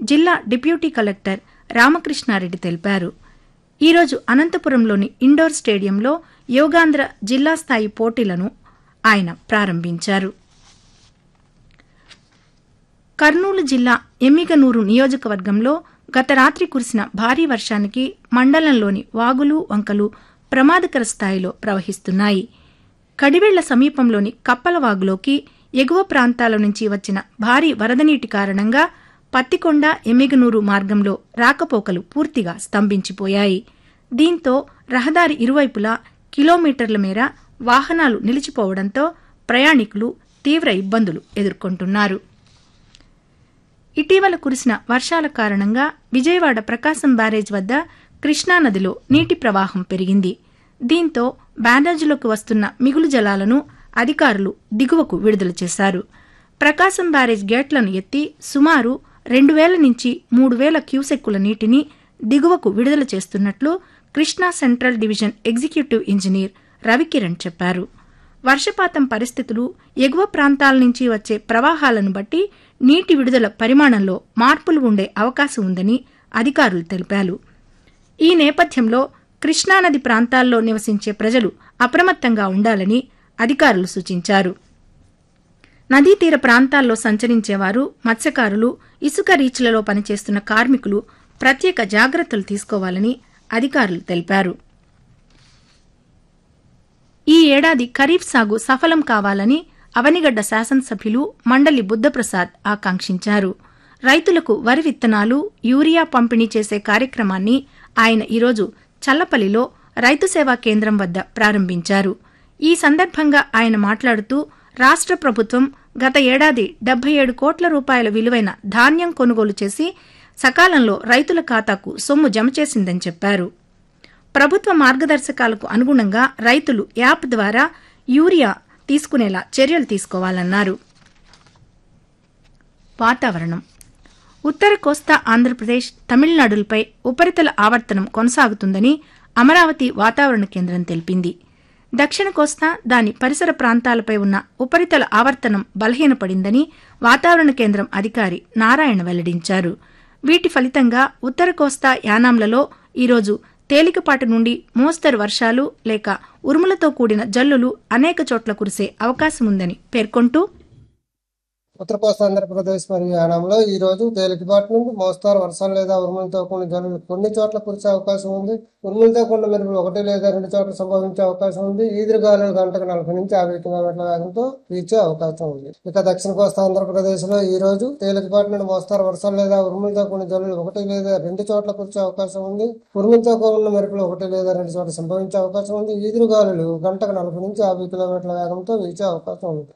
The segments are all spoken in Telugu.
జిల్లా డిప్యూటీ కలెక్టర్ రామకృష్ణారెడ్డి తెలిపారు ఈరోజు అనంతపురంలోని ఇండోర్ స్టేడియంలో యోగాంధ్ర జిల్లా స్థాయి పోటీలను ఆయన ప్రారంభించారు కర్నూలు జిల్లా ఎమ్మిగనూరు నియోజకవర్గంలో గత రాత్రి కురిసిన భారీ వర్షానికి మండలంలోని వాగులు వంకలు ప్రమాదకర స్థాయిలో ప్రవహిస్తున్నాయి కడివెళ్ల సమీపంలోని కప్పల వాగులోకి ఎగువ ప్రాంతాల నుంచి వచ్చిన భారీ వరద నీటి కారణంగా పత్తికొండ ఎమ్మిగనూరు మార్గంలో రాకపోకలు పూర్తిగా స్తంభించిపోయాయి దీంతో రహదారి ఇరువైపులా కిలోమీటర్ల మేర వాహనాలు నిలిచిపోవడంతో ప్రయాణికులు తీవ్ర ఇబ్బందులు ఎదుర్కొంటున్నారు ఇటీవల కురిసిన వర్షాల కారణంగా విజయవాడ ప్రకాశం బ్యారేజ్ వద్ద కృష్ణానదిలో నీటి ప్రవాహం పెరిగింది దీంతో బ్యారేజ్లోకి వస్తున్న మిగులు జలాలను అధికారులు దిగువకు విడుదల చేశారు ప్రకాశం బ్యారేజ్ గేట్లను ఎత్తి సుమారు రెండు వేల నుంచి మూడు వేల క్యూసెక్కుల నీటిని దిగువకు విడుదల చేస్తున్నట్లు Krishna central division executive engineer Ravikiran చెప్పారు వర్షపాతం పరిస్థితులు ఎగువ ప్రాంతాల నుంచి వచ్చే ప్రవాహాలను బట్టి నీటి విడుదల పరిమాణంలో మార్పులు ఉండే అవకాశం ఉందని అధికారులు తెలిపారు ఈ నేపథ్యంలో కృష్ణానది ప్రాంతాల్లో నివసించే ప్రజలు అప్రమత్తంగా ఉండాలని అధికారులు సూచించారు నదీ తీర ప్రాంతాల్లో సంచరించేవారు మత్స్యకారులు ఇసుక రీచ్లలో పనిచేస్తున్న కార్మికులు ప్రత్యేక జాగ్రత్తలు తీసుకోవాలని అధికారులు తెలిపారు ఈ ఏడాది ఖరీఫ్ సాగు సఫలం కావాలని అవనిగడ్డ శాసనసభ్యులు మండలి బుద్ధప్రసాద్ ఆకాంక్షించారు రైతులకు వరి విత్తనాలు యూరియా పంపిణీ చేసే కార్యక్రమాన్ని ఆయన ఈరోజు చల్లపల్లిలో రైతు సేవా కేంద్రం వద్ద ప్రారంభించారు ఈ సందర్భంగా ఆయన మాట్లాడుతూ రాష్ట్ర ప్రభుత్వం గత ఏడాది డెబ్బై ఏడు కోట్ల రూపాయల విలువైన ధాన్యం కొనుగోలు చేసి సకాలంలో రైతుల ఖాతాకు సొమ్ము జమ చేసిందని చెప్పారు ప్రభుత్వ మార్గదర్శకాలకు అనుగుణంగా రైతులు యాప్ ద్వారా యూరియా తీసుకునేలా చర్యలు తీసుకోవాలన్నారు వాతావరణం ఉత్తర కోస్తా ఆంధ్రప్రదేశ్ తమిళనాడులపై ఉపరితల ఆవర్తనం కొనసాగుతుందని అమరావతి వాతావరణ కేంద్రం తెలిపింది దక్షిణ కోస్తా దాని పరిసర ప్రాంతాలపై ఉన్న ఉపరితల ఆవర్తనం బలహీనపడిందని వాతావరణ కేంద్రం అధికారి నారాయణ వెల్లడించారు వీటి ఫలితంగా ఉత్తర కోస్తా యానాంలలో ఈరోజు తేలికపాటి నుండి మోస్తరు వర్షాలు లేక ఉరుములతో కూడిన జల్లులు అనేక చోట్ల కురిసే అవకాశం ఉందని పేర్కొంటూ ఉత్తర కోస్తా ఆంధ్రప్రదేశ్ మరియు యానాంలో ఈ రోజు తేలికపాటి నుండి మోస్తారు వర్షాలు లేదా ఉరుములతో కూడిన జల్లులు కొన్ని చోట్ల కురిసే అవకాశం ఉంది ఉరుములతో కూడిన మెరుపులు ఒకటి లేదా రెండు చోట్ల సంభవించే అవకాశం ఉంది ఈదురుగాలు గంటకు నలభై నుంచి యాభై కిలోమీటర్ల వేగంతో వీచే అవకాశం ఉంది ఇక దక్షిణ కోస్తా ఆంధ్రప్రదేశ్ లో ఈ రోజు తేలికపాటి నుండి మోస్తారు వర్షాలు లేదా ఉరుములతో కూడిన జల్లులు ఒకటి లేదా రెండు చోట్ల కురిసే అవకాశం ఉంది ఉరుములతో కూడిన మెరుపులు ఒకటి లేదా రెండు చోట్ల సంభవించే అవకాశం ఉంది ఈదురుగాలు గంటకు నలభై నుంచి యాభై కిలోమీటర్ల వేగంతో వీచే అవకాశం ఉంది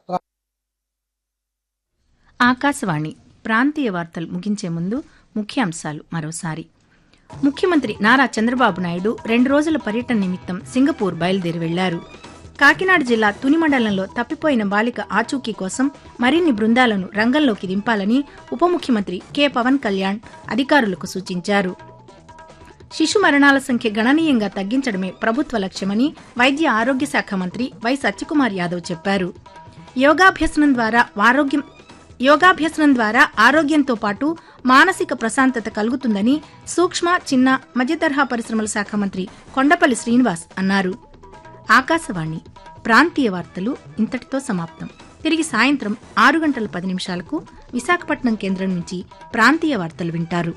ఆకాశవాణి ప్రాంతీయ వార్తలు ముగించే ముందు ముఖ్యాంశాలు మరోసారి ముఖ్యమంత్రి నారా చంద్రబాబు నాయుడు రెండు రోజుల పర్యటన నిమిత్తం సింగపూర్ బయలుదేరి వెళ్లారు కాకినాడ జిల్లా తుని మండలంలో తప్పిపోయిన బాలిక ఆచూకీ కోసం మరిన్ని బృందాలను రంగంలోకి దింపాలని ఉప ముఖ్యమంత్రి కె పవన్ కళ్యాణ్ అధికారులకు సూచించారు శిశు మరణాల సంఖ్య గణనీయంగా తగ్గించడమే ప్రభుత్వ లక్ష్యమని వైద్య ఆరోగ్య శాఖ మంత్రి వై సత్యకుమార్ యాదవ్ చెప్పారు యోగాభ్యసనం ద్వారా ఆరోగ్యం యోగాభ్యసనం ద్వారా ఆరోగ్యంతో పాటు మానసిక ప్రశాంతత కలుగుతుందని సూక్ష్మ చిన్న మధ్యతరహా పరిశ్రమల శాఖ మంత్రి కొండపల్లి శ్రీనివాస్ అన్నారు ఆకాశవాణి ప్రాంతీయ వార్తలు ఇంతటితో సమాప్తం తిరిగి సాయంత్రం ఆరు గంటల పది నిమిషాలకు విశాఖపట్నం కేంద్రం నుంచి ప్రాంతీయ వార్తలు వింటారు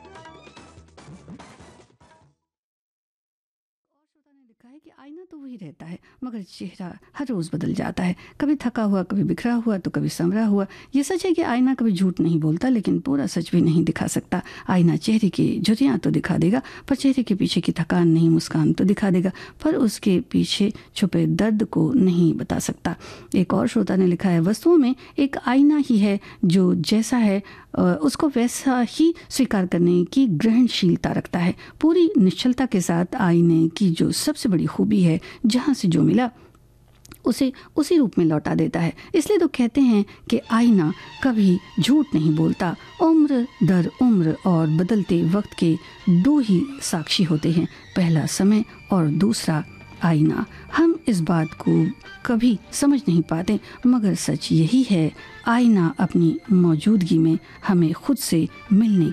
लिखा है कि आईना तो वही रहता है मगर चेहरा हर रोज़ बदल जाता है कभी थका हुआ कभी बिखरा हुआ तो कभी संवरा हुआ ये सच है कि आईना कभी झूठ नहीं बोलता लेकिन पूरा सच भी नहीं दिखा सकता आईना चेहरे की झुर्रियाँ तो दिखा देगा पर चेहरे के पीछे की थकान नहीं मुस्कान तो दिखा देगा पर उसके पीछे छुपे दर्द को नहीं बता सकता एक और श्रोता ने लिखा है वस्तुओं में एक आईना ही है जो जैसा है उसको वैसा ही स्वीकार करने की ग्रहणशीलता रखता है पूरी निश्चलता के साथ आईने की जो सबसे बड़ी खूबी है जहाँ से जो मिला उसे उसी रूप में लौटा देता है इसलिए तो कहते हैं कि आईना कभी झूठ नहीं बोलता उम्र दर उम्र और बदलते वक्त के दो ही साक्षी होते हैं पहला समय और दूसरा आईना हम इस बात को कभी समझ नहीं पाते मगर सच यही है आईना अपनी मौजूदगी में हमें खुद से मिलने